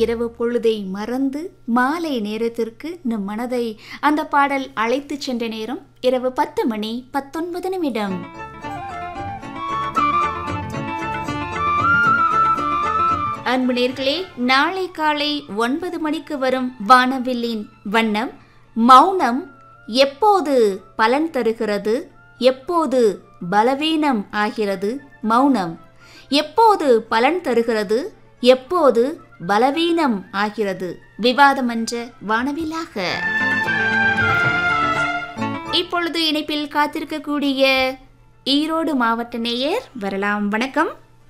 இரவு பொழுதை மறந்து மாலை நேரத்திற்கு நம் மனதை அந்த பாடல் அழைத்துச் சென்ற நேரம் இரவு பத்து மணி பத்தொன்பது நிமிடம் அன்பு நேர்களே நாளை காலை ஒன்பது மணிக்கு வரும் வானவில்லின் வண்ணம் மௌனம் எப்போது பலன் தருகிறது எப்போது பலவீனம் ஆகிறது மௌனம் எப்போது பலன் தருகிறது எப்போது பலவீனம் ஆகிறது விவாதமன்ற வானவிலாக இப்பொழுது இணைப்பில் காத்திருக்கக்கூடிய ஈரோடு மாவட்ட நேயர் வரலாம் வணக்கம்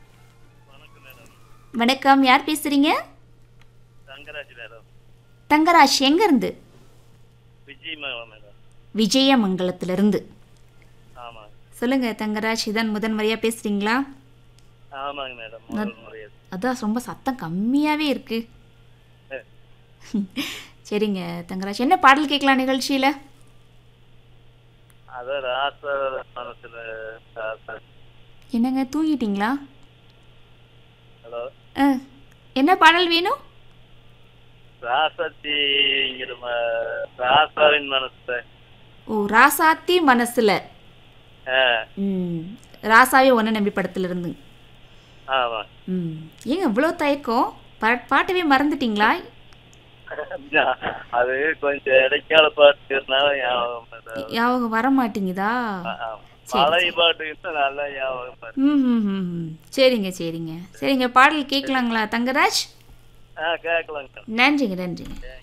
வணக்கம் யார் பேசுறீங்க தங்கராஜ் மேடம் தங்கராஜ் எங்கேருந்து விஜய் மேடம் மேடம் விஜயமங்கலத்திலிருந்து ஆமாங்க சொல்லுங்க தங்கராஜ் இதான் முதன் முறையா பேசுறீங்களா ஆமாங்க மேடம் முதல் முறையா அதான் ரொம்ப சத்தம் கம்மியாவே இருக்கு சரிங்க தங்கராஜ் என்ன பாடல் கேட்கலாம் நிகழ்ச்சியில அதான் ராசா மனசுல ராசா என்னங்க தூங்கிட்டீங்களா ஹலோ ஆ, என்ன பாடல் வேணும் ராசாத்திங்கிற ம- ராசாவின் மனசுல ஓ ராசாத்தி மனசுல ஆ ம் ராசாவே ஒன்று நம்பி படத்துல இருந்து ஆமா ம் ஏங்க இவ்வளோ தயக்கம் பா- பாட்டவே மறந்துட்டீங்களா அது கொஞ்சம் இடைக்கால பாட்டுனால ஞாபகம் வருது. ஞாபகம் வர மாட்டேங்குதா ஆ, ஆ. பழைய பாட்டுக்கு நல்லா ஞாபகம் வருது. ம் ம் ம் ம். சரிங்க சரிங்க சரிங்க பாடல் கேட்கலாங்களா தங்கராஜ் ஆ கேட்கலாங்க நன்றிங்க நன்றிங்க